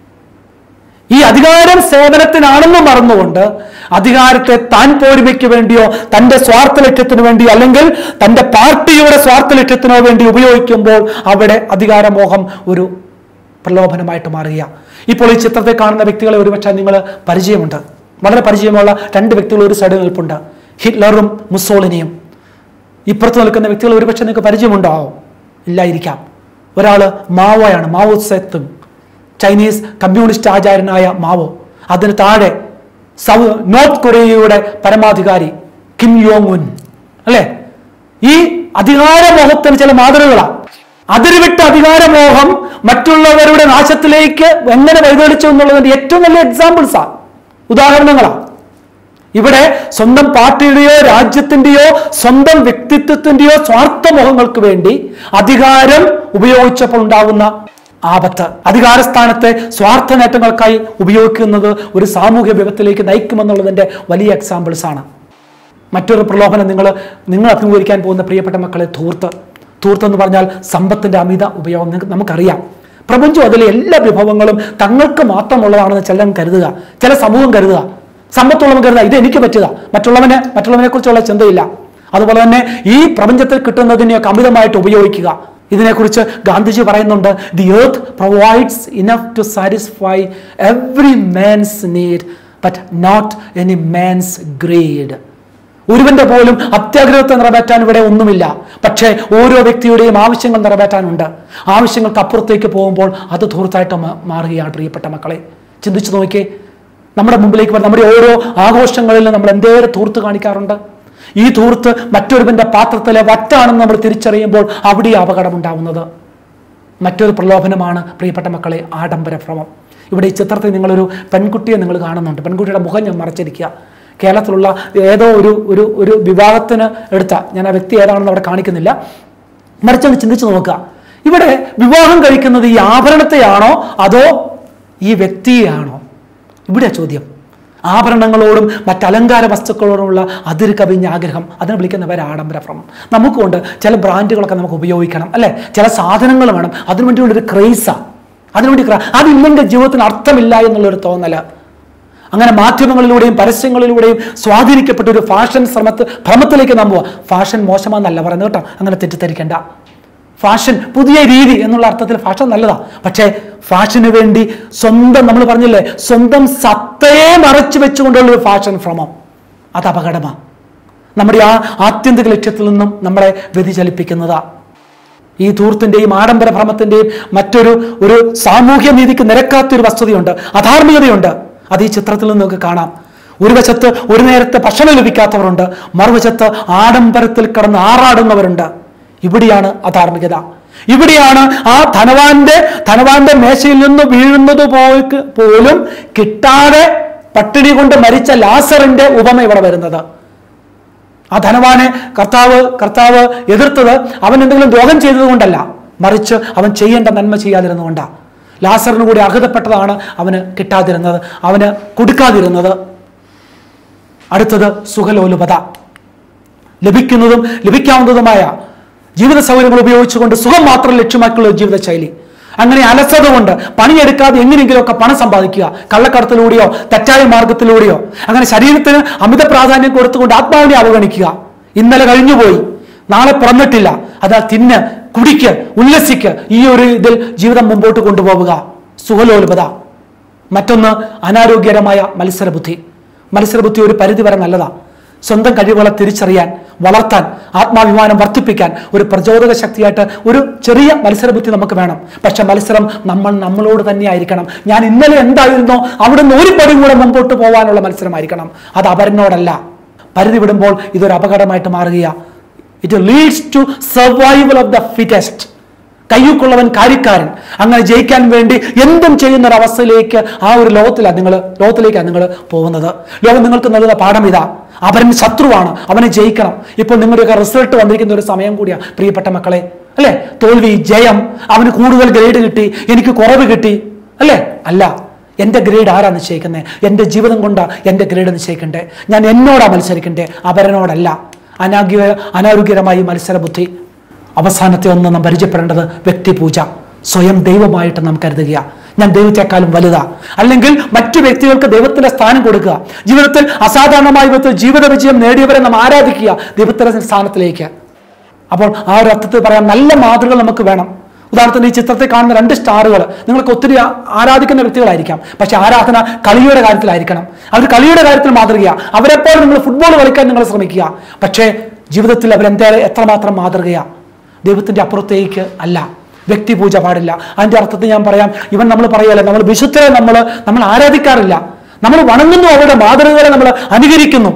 Speaker 1: ഈ അധികാരം സേവനത്തിനാണെന്ന് മറന്നുകൊണ്ട് അധികാരത്തെ താൻ പോരിമയ്ക്ക് വേണ്ടിയോ തന്റെ സ്വാർത്ഥ ലക്ഷ്യത്തിനു വേണ്ടിയോ അല്ലെങ്കിൽ തന്റെ പാർട്ടിയുടെ സ്വാർത്ഥ ലക്ഷ്യത്തിനോ വേണ്ടി ഉപയോഗിക്കുമ്പോൾ അവിടെ അധികാരമോഹം ഒരു പ്രലോഭനമായിട്ട് മാറുക ഇപ്പോൾ ഈ ചിത്രത്തെ കാണുന്ന വ്യക്തികളെ ഒരുപക്ഷെ നിങ്ങൾ പരിചയമുണ്ട് വളരെ പരിചയമുള്ള രണ്ട് വ്യക്തികൾ ഒരു സൈഡിൽ നിൽപ്പുണ്ട് ഹിറ്റ്ലറും മുസോളിനിയും ഇപ്പുറത്ത് നിൽക്കുന്ന വ്യക്തികൾ ഒരുപക്ഷെ നിങ്ങൾക്ക് പരിചയമുണ്ടാവും ഇല്ലായിരിക്കാം ഒരാൾ മാവോയാണ് മാവോ സെത്തും ചൈനീസ് കമ്മ്യൂണിസ്റ്റ് ആചാര്യനായ മാവോ അതിന് താഴെ സൗ നോർത്ത് കൊറിയയുടെ പരമാധികാരി കിം യോങ് ഉൻ അല്ലേ ഈ അധികാരമോഹത്തിന് ചില മാതൃകകളാണ് അതിരുവിട്ട അധികാരമോഹം മറ്റുള്ളവരുടെ നാശത്തിലേക്ക് എങ്ങനെ വഴിതെളിച്ചു എന്നുള്ളതിന്റെ ഏറ്റവും നല്ല എക്സാമ്പിൾസാണ് ഉദാഹരണങ്ങളാണ് ഇവിടെ സ്വന്തം പാർട്ടിയുടെയോ രാജ്യത്തിന്റെയോ സ്വന്തം വ്യക്തിത്വത്തിന്റെയോ സ്വാർത്ഥമോഹങ്ങൾക്ക് വേണ്ടി അധികാരം ഉപയോഗിച്ചപ്പോൾ ഉണ്ടാകുന്ന ആപത്ത് അധികാരസ്ഥാനത്തെ സ്വാർത്ഥ നേട്ടങ്ങൾക്കായി ഉപയോഗിക്കുന്നത് ഒരു സാമൂഹ്യ വിപത്തിലേക്ക് നയിക്കുമെന്നുള്ളതിന്റെ വലിയ എക്സാമ്പിൾസ് ആണ് മറ്റൊരു പ്രലോഭനം നിങ്ങൾ നിങ്ങൾ അഭിമുഖീകരിക്കാൻ പോകുന്ന പ്രിയപ്പെട്ട മക്കളെ ധൂർത്ത് ധൂർത്ത് എന്ന് പറഞ്ഞാൽ സമ്പത്തിന്റെ അമിത ഉപയോഗം നിങ്ങൾക്ക് നമുക്കറിയാം പ്രപഞ്ചം അതിലെ എല്ലാ വിഭവങ്ങളും തങ്ങൾക്ക് മാത്രമുള്ളതാണെന്ന് ചിലൻ കരുതുക ചില സമൂഹം കരുതുക സമ്പത്തുള്ളവൻ കരുതുക ഇത് എനിക്ക് പറ്റുക മറ്റുള്ളവന് മറ്റുള്ളവനെ കുറിച്ചുള്ള ചിന്തയില്ല അതുപോലെ തന്നെ ഈ പ്രപഞ്ചത്തിൽ കിട്ടുന്നതിനെയൊക്കെ അമിതമായിട്ട് ഉപയോഗിക്കുക ഇതിനെക്കുറിച്ച് ഗാന്ധിജി പറയുന്നുണ്ട് the earth provides enough to satisfy every man's need but not any man's greed ഒരുവന്റെ പോലും അത്യാഗ്രഹത്തെ നിറവേറ്റാൻ ഇവിടെ ഒന്നുമില്ല പക്ഷേ ഓരോ വ്യക്തിയുടെയും ആവശ്യങ്ങൾ നിറവേറ്റാനുണ്ട് ആവശ്യങ്ങൾക്ക് അപ്പുറത്തേക്ക് പോകുമ്പോൾ അത് ധൂർത്തായിട്ട് മാ- മാറുകയാണ് പ്രിയപ്പെട്ട മക്കളെ ചിന്തിച്ചു നോക്കിയേ നമ്മുടെ മുമ്പിലേക്ക് വരുന്ന നമ്മുടെ ഓരോ ആഘോഷങ്ങളിലും നമ്മൾ എന്തേറെ ധൂർത്ത് കാണിക്കാറുണ്ട് ഈ ധൂർത്ത് മറ്റൊരുവന്റെ പാത്രത്തിലെ വറ്റാണെന്ന് നമ്മൾ തിരിച്ചറിയുമ്പോൾ അവിടെ അപകടം ഉണ്ടാവുന്നത് മറ്റൊരു പ്രലോഭനമാണ് പ്രിയപ്പെട്ട മക്കളെ ആഡംബര ഭ്രമം ഇവിടെ ഈ ചിത്രത്തിൽ നിങ്ങളൊരു പെൺകുട്ടിയെ നിങ്ങൾ കാണുന്നുണ്ട് പെൺകുട്ടിയുടെ മുഖം ഞാൻ മറച്ചിരിക്കുക കേരളത്തിലുള്ള ഏതോ ഒരു ഒരു ഒരു വിവാഹത്തിന് എടുത്ത ഞാൻ ആ വ്യക്തി ഏതാണെന്ന് അവിടെ കാണിക്കുന്നില്ല മറിച്ചൊന്ന് ചിന്തിച്ചു നോക്കുക ഇവിടെ വിവാഹം കഴിക്കുന്നത് ഈ ആഭരണത്തെയാണോ അതോ ഈ വ്യക്തിയെയാണോ ഇവിടെ ചോദ്യം ആഭരണങ്ങളോടും മറ്റ് അലങ്കാര വസ്തുക്കളോടുമുള്ള അതിര് കവിഞ്ഞ ആഗ്രഹം അതിനെ വിളിക്കുന്നവർ ആഡംബരഭ്രമം നമുക്കുണ്ട് ചില ബ്രാൻഡുകളൊക്കെ നമുക്ക് ഉപയോഗിക്കണം അല്ലെ ചില സാധനങ്ങൾ വേണം അതിനുവേണ്ടി ഒരു ക്രേസാണ് അതിനുവേണ്ടി ക്ര- അതില്ലെങ്കിൽ ജീവിതത്തിന് അർത്ഥമില്ല എന്നുള്ളൊരു തോന്നല് അങ്ങനെ മാധ്യമങ്ങളിലൂടെയും പരസ്യങ്ങളിലൂടെയും സ്വാധീനിക്കപ്പെട്ട ഒരു ഫാഷൻ ശ്രമത്ത് ഭ്രമത്തിലേക്ക് നാം പോവാ ഫാഷൻ മോശമാണെന്നല്ല പറയുന്നത് കേട്ടോ അങ്ങനെ തെറ്റിദ്ധരിക്കേണ്ട ഫാഷൻ പുതിയ രീതി എന്നുള്ള അർത്ഥത്തിൽ ഫാഷൻ നല്ലതാ പക്ഷേ ഫാഷന് വേണ്ടി സ്വന്തം നമ്മൾ പറഞ്ഞില്ലേ സ്വന്തം സത്തയെ മറച്ചു വെച്ചുകൊണ്ടുള്ള ഒരു ഫാഷൻ ഭ്രമം അത് അപകടമാണ് നമ്മുടെ ആ ആത്യന്തിക ലക്ഷ്യത്തിൽ നിന്നും നമ്മളെ വ്യതിചലിപ്പിക്കുന്നതാ ഈ ധൂർത്തിന്റെയും ആഡംബര ഭ്രമത്തിന്റെയും മറ്റൊരു ഒരു സാമൂഹ്യ നീതിക്ക് നിരക്കാത്തൊരു വസ്തുതയുണ്ട് അധാർമികതയുണ്ട് അത് ഈ ചിത്രത്തിൽ നിന്ന് നമുക്ക് കാണാം ഒരു വശത്ത് ഒരു നേരത്തെ ഭക്ഷണം ലഭിക്കാത്തവരുണ്ട് മറുവശത്ത് ആഡംബരത്തിൽ കിടന്ന് ആറാടുന്നവരുണ്ട് ഇവിടെയാണ് അധാർമികത ഇവിടെയാണ് ആ ധനവാന്റെ ധനവാന്റെ മേശയിൽ നിന്ന് വീഴുന്നത് പോക്ക് പോലും കിട്ടാതെ പട്ടിണി കൊണ്ട് മരിച്ച ലാസറിന്റെ ഉപമ ഇവിടെ വരുന്നത് ആ ധനവാനെ കർത്താവ് കർത്താവ് എതിർത്തത് അവൻ എന്തെങ്കിലും ദ്രോഹം ചെയ്തത് കൊണ്ടല്ല മറിച്ച് അവൻ ചെയ്യേണ്ട നന്മ ചെയ്യാതിരുന്നുകൊണ്ടാ ലാസറിന് കൂടി അർഹതപ്പെട്ടതാണ് അവന് കിട്ടാതിരുന്നത് അവന് കൊടുക്കാതിരുന്നത് അടുത്തത് സുഖലോലുപത ലഭിക്കുന്നതും ലഭിക്കാവുന്നതുമായ ജീവിത സൗകര്യങ്ങൾ ഉപയോഗിച്ചുകൊണ്ട് സുഖം മാത്രം ലക്ഷ്യമാക്കിയുള്ള ഒരു ജീവിതശൈലി അങ്ങനെ അലസത കൊണ്ട് പണിയെടുക്കാതെ എങ്ങനെയെങ്കിലുമൊക്കെ പണം സമ്പാദിക്കുക കള്ളക്കടത്തിലൂടെയോ തെറ്റായ മാർഗത്തിലൂടെയോ അങ്ങനെ ശരീരത്തിന് അമിത പ്രാധാന്യം കൊടുത്തുകൊണ്ട് ആത്മാവിനെ അവഗണിക്കുക ഇന്നലെ കഴിഞ്ഞുപോയി നാളെ പിറന്നിട്ടില്ല അതാ തിന്ന് കുടിക്ക് ഉല്ലസിക്ക് ഈ ഒരു ഇതിൽ ജീവിതം മുമ്പോട്ട് കൊണ്ടുപോവുക സുഖലോലുപത മറ്റൊന്ന് അനാരോഗ്യകരമായ മത്സരബുദ്ധി മത്സരബുദ്ധി ഒരു പരിധിവരെ നല്ലതാ സ്വന്തം കഴിവുകളെ തിരിച്ചറിയാൻ വളർത്താൻ ആത്മാഭിമാനം വർദ്ധിപ്പിക്കാൻ ഒരു പ്രചോദക ശക്തിയായിട്ട് ഒരു ചെറിയ മത്സരബുദ്ധി നമുക്ക് വേണം പക്ഷെ മത്സരം നമ്മൾ നമ്മളോട് തന്നെ ആയിരിക്കണം ഞാൻ ഇന്നലെ എന്തായിരുന്നോ അവിടെ നിന്ന് ഒരു പടി കൂടെ മുമ്പോട്ട് പോകാനുള്ള മത്സരമായിരിക്കണം അത് അവരനോടല്ല പരിധി വിടുമ്പോൾ ഇതൊരു അപകടമായിട്ട് മാറുകയാ it leads to survival of the fittest കയ്യൂക്കുള്ളവൻ കാര്യക്കാരൻ അങ്ങനെ ജയിക്കാൻ വേണ്ടി എന്തും ചെയ്യുന്ന ഒരു അവസ്ഥയിലേക്ക് ആ ഒരു ലോകത്തിലാണ് നിങ്ങൾ ലോകത്തിലേക്കാണ് നിങ്ങൾ പോകുന്നത് ലോകം നിങ്ങൾക്ക് നൽകുന്ന പാഠം ഇതാ അവൻ ശത്രുവാണ് അവനെ ജയിക്കണം ഇപ്പോൾ നിങ്ങളുടെയൊക്കെ റിസൾട്ട് വന്നിരിക്കുന്ന ഒരു സമയം കൂടിയാണ് പ്രിയപ്പെട്ട മക്കളെ അല്ലേ തോൽവി ജയം അവന് കൂടുതൽ ഗ്രേഡ് കിട്ടി എനിക്ക് കുറവ് കിട്ടി അല്ലേ അല്ല എൻ്റെ ഗ്രേഡ് ആരാ നിശ്ചയിക്കുന്നത് എൻ്റെ ജീവിതം കൊണ്ടാ എൻ്റെ ഗ്രേഡ് നിശ്ചയിക്കണ്ടേ ഞാൻ എന്നോടാ മത്സരിക്കണ്ടേ അവരനോടല്ല അനാഗ്യ അനാരോഗ്യകരമായി മത്സരബുദ്ധി അവസാനത്തെ ഒന്ന് നാം പരിചയപ്പെടേണ്ടത് വ്യക്തിപൂജ സ്വയം ദൈവമായിട്ട് നാം കരുതുക ഞാൻ ദൈവത്തെക്കാളും വലുതാ അല്ലെങ്കിൽ മറ്റു വ്യക്തികൾക്ക് ദൈവത്തിന്റെ സ്ഥാനം കൊടുക്കുക ജീവിതത്തിൽ അസാധാരണമായ വിധത്തിൽ ജീവിത വിജയം നേടിയവരെ നാം ആരാധിക്കുക ദൈവത്തിന്റെ സ്ഥാനത്തിലേക്ക് അപ്പോൾ ആ ഒരു അർത്ഥത്തിൽ പറയാം നല്ല മാതൃകൾ നമുക്ക് വേണം ഉദാഹരണത്തിന് ഈ ചിത്രത്തിൽ കാണുന്ന രണ്ട് സ്റ്റാറുകൾ നിങ്ങൾക്ക് ഒത്തിരി ആ- ആരാധിക്കുന്ന വ്യക്തികളായിരിക്കാം പക്ഷെ ആരാധന കളിയുടെ കാര്യത്തിലായിരിക്കണം അവർ കളിയുടെ കാര്യത്തിൽ മാതൃകയാ അവരെപ്പോൾ നിങ്ങൾ ഫുട്ബോൾ കളിക്കാൻ നിങ്ങൾ ശ്രമിക്കുക പക്ഷേ ജീവിതത്തിൽ അവരെന്തായാലും എത്രമാത്രം മാതൃകയാ ദൈവത്തിന്റെ അപ്പുറത്തേക്ക് അല്ല വ്യക്തിപൂജ പാടില്ല അതിന്റെ അർത്ഥത്തിൽ ഞാൻ പറയാം ഇവൻ നമ്മൾ പറയല്ല നമ്മൾ വിശുദ്ധരെ നമ്മൾ നമ്മൾ ആരാധിക്കാറില്ല നമ്മൾ വണങ്ങുന്നു അവരുടെ മാതൃകകളെ നമ്മൾ അനുകരിക്കുന്നു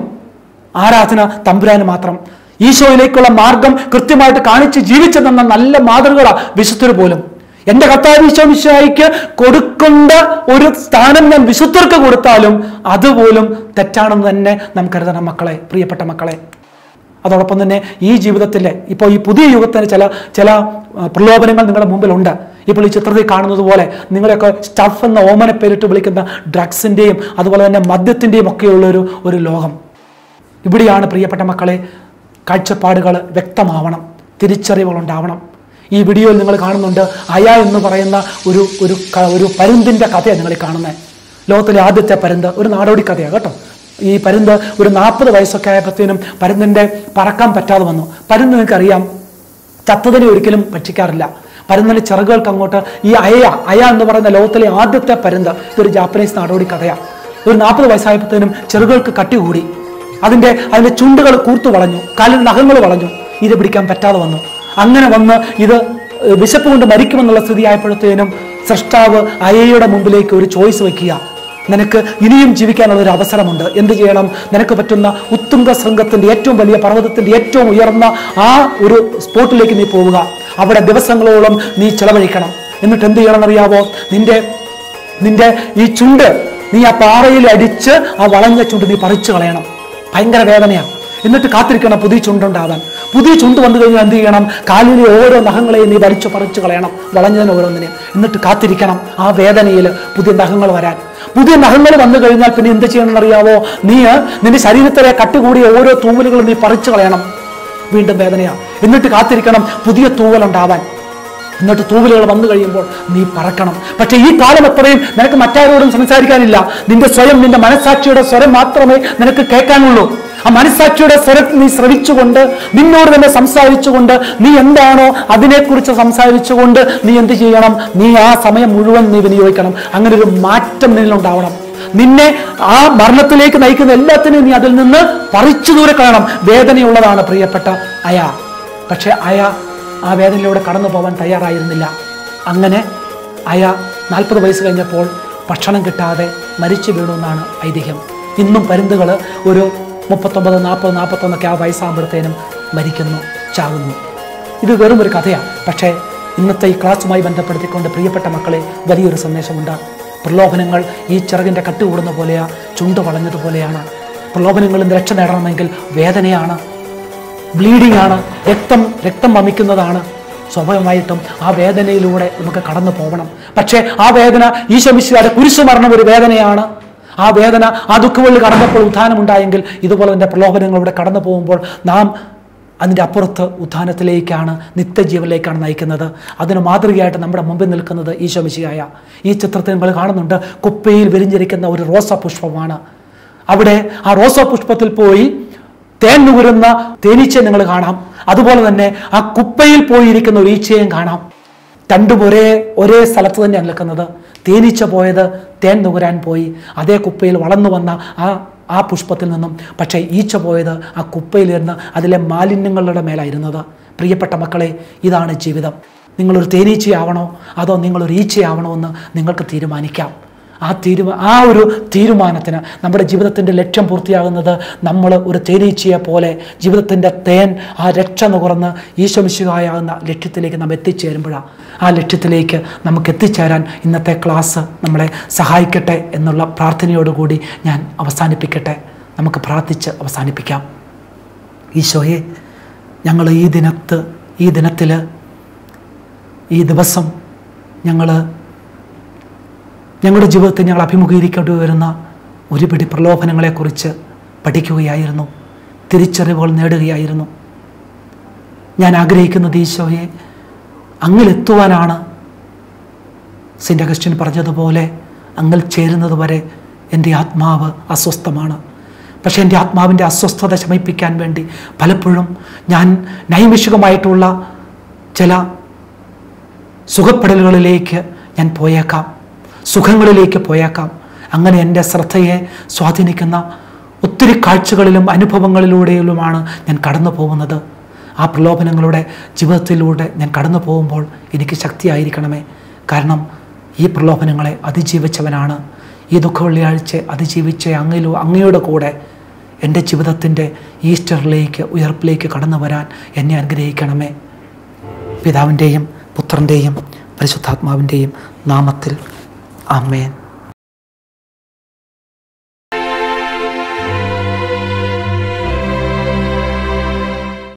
Speaker 1: ആരാധന തമ്പുരാന് മാത്രം ഈശോയിലേക്കുള്ള മാർഗം കൃത്യമായിട്ട് കാണിച്ച് ജീവിച്ചു തന്ന നല്ല മാതൃകകളാ വിശുദ്ധർ പോലും എന്റെ കർത്താവ് ഈശോ വിശ്വായിക്ക് കൊടുക്കേണ്ട ഒരു സ്ഥാനം ഞാൻ വിശുദ്ധർക്ക് കൊടുത്താലും അതുപോലും തെറ്റാണെന്ന് തന്നെ നാം കരുതണം മക്കളെ പ്രിയപ്പെട്ട മക്കളെ അതോടൊപ്പം തന്നെ ഈ ജീവിതത്തിലെ ഇപ്പോൾ ഈ പുതിയ യുഗത്തിന് ചില ചില ആ, പ്രലോഭനങ്ങൾ നിങ്ങളുടെ മുമ്പിലുണ്ട് ഇപ്പോൾ ഈ ചിത്രത്തിൽ കാണുന്നത് പോലെ നിങ്ങളെയൊക്കെ സ്റ്റഫ് എന്ന ഓമന പേരിട്ട് വിളിക്കുന്ന ഡ്രഗ്സിൻ്റെയും അതുപോലെ തന്നെ മദ്യത്തിൻ്റെയും ഒക്കെയുള്ള ഒരു ഒരു ലോകം ഇവിടെയാണ് പ്രിയപ്പെട്ട മക്കളെ കാഴ്ചപ്പാടുകൾ വ്യക്തമാവണം തിരിച്ചറിവുകൾ ഉണ്ടാവണം ഈ വീഡിയോയിൽ നിങ്ങൾ കാണുന്നുണ്ട് അയ എന്ന് പറയുന്ന ഒരു ഒരു ക- ഒരു പരുന്തിൻ്റെ കഥയാണ് നിങ്ങൾ ഈ കാണുന്നത് ലോകത്തിലെ ആദ്യത്തെ പരുന്ത് ഒരു നാടോടി കഥയാണ് കേട്ടോ ഈ പരുന്ത് ഒരു നാൽപ്പത് വയസ്സൊക്കെ ആയപ്പോഴത്തേനും പരുന്തിൻ്റെ പറക്കാൻ പറ്റാതെ വന്നു പരുന്ത് നിങ്ങൾക്കറിയാം ചത്തതിനെ ഒരിക്കലും ഭക്ഷിക്കാറില്ല പരുന്തിന് ചിറകുകൾക്ക് അങ്ങോട്ട് ഈ അയ അയ എന്ന് പറയുന്ന ലോകത്തിലെ ആദ്യത്തെ പരുന്ത് ഇതൊരു ജാപ്പനീസ് നാടോടി കഥയാണ് ഒരു നാൽപ്പത് വയസ്സായപ്പോഴത്തേനും ചെറുകൾക്ക് കട്ടി കൂടി അതിൻ്റെ അതിൻ്റെ ചുണ്ടുകൾ കൂർത്തു വളഞ്ഞു കാലിൽ നഖങ്ങൾ വളഞ്ഞു ഇത് പിടിക്കാൻ പറ്റാതെ വന്നു അങ്ങനെ വന്ന് ഇത് ഏഹ്, വിശപ്പ് കൊണ്ട് മരിക്കുമെന്നുള്ള സ്ഥിതി ആയപ്പോഴത്തേനും സൃഷ്ടാവ് അയയുടെ മുമ്പിലേക്ക് ഒരു ചോയ്സ് വെക്കുക നിനക്ക് ഇനിയും ജീവിക്കാനുള്ള ഒരു അവസരമുണ്ട് എന്ത് ചെയ്യണം നിനക്ക് പറ്റുന്ന ഉത്തുംഗ ശൃംഗത്തിന്റെ ഏറ്റവും വലിയ പർവ്വതത്തിന്റെ ഏറ്റവും ഉയർന്ന ആ ഒരു സ്പോട്ടിലേക്ക് നീ പോവുക അവിടെ ദിവസങ്ങളോളം നീ ചെലവഴിക്കണം എന്നിട്ട് എന്ത് ചെയ്യണം അറിയാവോ നിന്റെ നിന്റെ ഈ ചുണ്ട് നീ ആ പാറയിൽ അടിച്ച് ആ വളഞ്ഞ ചുണ്ട് നീ പറിച്ചു കളയണം ഭയങ്കര വേദനയാണ് എന്നിട്ട് കാത്തിരിക്കണം പുതിയ ചുണ്ടുണ്ടാവാൻ പുതിയ ചുണ്ട് വന്നു കഴിഞ്ഞാൽ എന്ത് ചെയ്യണം കാലിലെ ഓരോ നഖങ്ങളെയും നീ വലിച്ചു പറിച്ചു കളയണം വളഞ്ഞതിന് ഓരോന്നിനെയും എന്നിട്ട് കാത്തിരിക്കണം ആ വേദനയിൽ പുതിയ നഖങ്ങൾ വരാൻ പുതിയ നഖങ്ങൾ വന്നു കഴിഞ്ഞാൽ പിന്നെ എന്ത് ചെയ്യണമെന്ന് അറിയാവോ നീ നിന്റെ ശരീരത്തിലെ കട്ടുകൂടിയ ഓരോ തൂവലുകളും നീ പറിച്ചു കളയണം വീണ്ടും വേദനയാണ് എന്നിട്ട് കാത്തിരിക്കണം പുതിയ തൂവലുണ്ടാവാൻ എന്നിട്ട് തൂവലുകൾ വന്നു കഴിയുമ്പോൾ നീ പറക്കണം പക്ഷേ ഈ കാലം എത്രയും നിനക്ക് മറ്റാരോടും സംസാരിക്കാനില്ല നിന്റെ സ്വയം നിന്റെ മനസാക്ഷിയുടെ സ്വരം മാത്രമേ നിനക്ക് കേൾക്കാനുള്ളൂ ആ മനസാക്ഷിയുടെ സ്വരം നീ ശ്രവിച്ചുകൊണ്ട് നിന്നോട് തന്നെ സംസാരിച്ചുകൊണ്ട് നീ എന്താണോ അതിനെക്കുറിച്ച് സംസാരിച്ചുകൊണ്ട് നീ എന്ത് ചെയ്യണം നീ ആ സമയം മുഴുവൻ നീ വിനിയോഗിക്കണം അങ്ങനെ ഒരു മാറ്റം നിന്നിലുണ്ടാവണം നിന്നെ ആ മരണത്തിലേക്ക് നയിക്കുന്ന എല്ലാത്തിനെയും നീ അതിൽ നിന്ന് പറിച്ചു ദൂരെ കളയണം വേദനയുള്ളതാണ് പ്രിയപ്പെട്ട അയ പക്ഷെ അയ ആ വേദനയിലൂടെ കടന്നു പോകാൻ തയ്യാറായിരുന്നില്ല അങ്ങനെ അയ നാൽപ്പത് വയസ്സ് കഴിഞ്ഞപ്പോൾ ഭക്ഷണം കിട്ടാതെ മരിച്ചു വീണു എന്നാണ് ഐതിഹ്യം ഇന്നും പരുന്തുകൾ ഒരു മുപ്പത്തൊമ്പത് നാൽപ്പത് നാൽപ്പത്തൊന്നൊക്കെ ആ വയസ്സാകുമ്പോഴത്തേനും മരിക്കുന്നു ചാകുന്നു ഇത് വെറും ഒരു കഥയാണ് പക്ഷേ ഇന്നത്തെ ഈ ക്ലാസ്സുമായി ബന്ധപ്പെടുത്തിക്കൊണ്ട് പ്രിയപ്പെട്ട മക്കളെ വലിയൊരു സന്ദേശമുണ്ട് പ്രലോഭനങ്ങൾ ഈ ചിറകിൻ്റെ കട്ടുകൂടുന്ന പോലെയാ ചുണ്ട് വളഞ്ഞതുപോലെയാണ് പ്രലോഭനങ്ങളിൽ നിന്ന് രക്ഷ നേടണമെങ്കിൽ വേദനയാണ് ബ്ലീഡിംഗ് ആണ് രക്തം രക്തം വമിക്കുന്നതാണ് സ്വാഭാവികമായിട്ടും ആ വേദനയിലൂടെ നമുക്ക് കടന്നു പോകണം പക്ഷേ ആ വേദന ഈശോമിശിയുടെ കുരിശുമരണം ഒരു വേദനയാണ് ആ വേദന ആ ദുഃഖങ്ങളിൽ കടന്നപ്പോൾ ഉത്ഥാനമുണ്ടായെങ്കിൽ ഇതുപോലെ തന്നെ പ്രലോഭനങ്ങളിലൂടെ കടന്നു പോകുമ്പോൾ നാം അതിൻ്റെ അപ്പുറത്ത് ഉത്ഥാനത്തിലേക്കാണ് നിത്യജീവനിലേക്കാണ് നയിക്കുന്നത് അതിന് മാതൃകയായിട്ട് നമ്മുടെ മുമ്പിൽ നിൽക്കുന്നത് ഈശോമിശിയായ ഈ ചിത്രത്തിൽ നിങ്ങൾ കാണുന്നുണ്ട് കുപ്പയിൽ വിരിഞ്ഞിരിക്കുന്ന ഒരു റോസാ പുഷ്പമാണ് അവിടെ ആ റോസാ പുഷ്പത്തിൽ പോയി തേൻ നുകരുന്ന തേനീച്ച നിങ്ങൾ കാണാം അതുപോലെ തന്നെ ആ കുപ്പയിൽ പോയിരിക്കുന്ന ഒരു ഈച്ചയും കാണാം രണ്ടും ഒരേ ഒരേ സ്ഥലത്ത് തന്നെയാണ് നിൽക്കുന്നത് തേനീച്ച പോയത് തേൻ നുകരാൻ പോയി അതേ കുപ്പയിൽ വളർന്നു വന്ന ആ ആ പുഷ്പത്തിൽ നിന്നും പക്ഷേ ഈച്ച പോയത് ആ കുപ്പയിലിരുന്ന് അതിലെ മാലിന്യങ്ങളുടെ മേലായിരുന്നത് പ്രിയപ്പെട്ട മക്കളെ ഇതാണ് ജീവിതം നിങ്ങളൊരു തേനീച്ചയാവണോ അതോ നിങ്ങളൊരു ഈച്ചയാവണോ എന്ന് നിങ്ങൾക്ക് തീരുമാനിക്കാം ആ തീരുമാ ആ ഒരു തീരുമാനത്തിന് നമ്മുടെ ജീവിതത്തിൻ്റെ ലക്ഷ്യം പൂർത്തിയാകുന്നത് നമ്മൾ ഒരു തേനീച്ചയെ പോലെ ജീവിതത്തിൻ്റെ തേൻ ആ രക്ഷ നുകർന്ന് ഈശ്വമിശുകായാകുന്ന ലക്ഷ്യത്തിലേക്ക് നാം എത്തിച്ചേരുമ്പോഴാണ് ആ ലക്ഷ്യത്തിലേക്ക് നമുക്ക് എത്തിച്ചേരാൻ ഇന്നത്തെ ക്ലാസ് നമ്മളെ സഹായിക്കട്ടെ എന്നുള്ള പ്രാർത്ഥനയോടുകൂടി ഞാൻ അവസാനിപ്പിക്കട്ടെ നമുക്ക് പ്രാർത്ഥിച്ച് അവസാനിപ്പിക്കാം ഈശോയെ ഞങ്ങൾ ഈ ദിനത്ത് ഈ ദിനത്തിൽ ഈ ദിവസം ഞങ്ങൾ ഞങ്ങളുടെ ജീവിതത്തിൽ ഞങ്ങൾ അഭിമുഖീകരിക്കേണ്ടി വരുന്ന ഒരുപിടി പ്രലോഭനങ്ങളെക്കുറിച്ച് പഠിക്കുകയായിരുന്നു തിരിച്ചറിവുകൾ നേടുകയായിരുന്നു ഞാൻ ആഗ്രഹിക്കുന്നത് ഈശോയെ അങ്ങിലെത്തുവാനാണ് സെൻ്റ് അഗസ്റ്റിൻ പറഞ്ഞതുപോലെ അങ്ങിൽ ചേരുന്നത് വരെ എൻ്റെ ആത്മാവ് അസ്വസ്ഥമാണ് പക്ഷേ എൻ്റെ ആത്മാവിൻ്റെ അസ്വസ്ഥത ശമിപ്പിക്കാൻ വേണ്ടി പലപ്പോഴും ഞാൻ നൈമിഷികമായിട്ടുള്ള ചില സുഖപ്പെടലുകളിലേക്ക് ഞാൻ പോയേക്കാം സുഖങ്ങളിലേക്ക് പോയേക്കാം അങ്ങനെ എൻ്റെ ശ്രദ്ധയെ സ്വാധീനിക്കുന്ന ഒത്തിരി കാഴ്ചകളിലും അനുഭവങ്ങളിലൂടെയുമാണ് ഞാൻ കടന്നു പോകുന്നത് ആ പ്രലോഭനങ്ങളുടെ ജീവിതത്തിലൂടെ ഞാൻ കടന്നു പോകുമ്പോൾ എനിക്ക് ശക്തിയായിരിക്കണമേ കാരണം ഈ പ്രലോഭനങ്ങളെ അതിജീവിച്ചവനാണ് ഈ ദുഃഖവെള്ളിയാഴ്ച അതിജീവിച്ച അങ്ങയിലോ അങ്ങയുടെ കൂടെ എൻ്റെ ജീവിതത്തിൻ്റെ ഈസ്റ്ററിലേക്ക് ഉയർപ്പിലേക്ക് കടന്നു വരാൻ എന്നെ അനുഗ്രഹിക്കണമേ പിതാവിൻ്റെയും പുത്രൻ്റെയും പരിശുദ്ധാത്മാവിൻ്റെയും നാമത്തിൽ ആമേൻ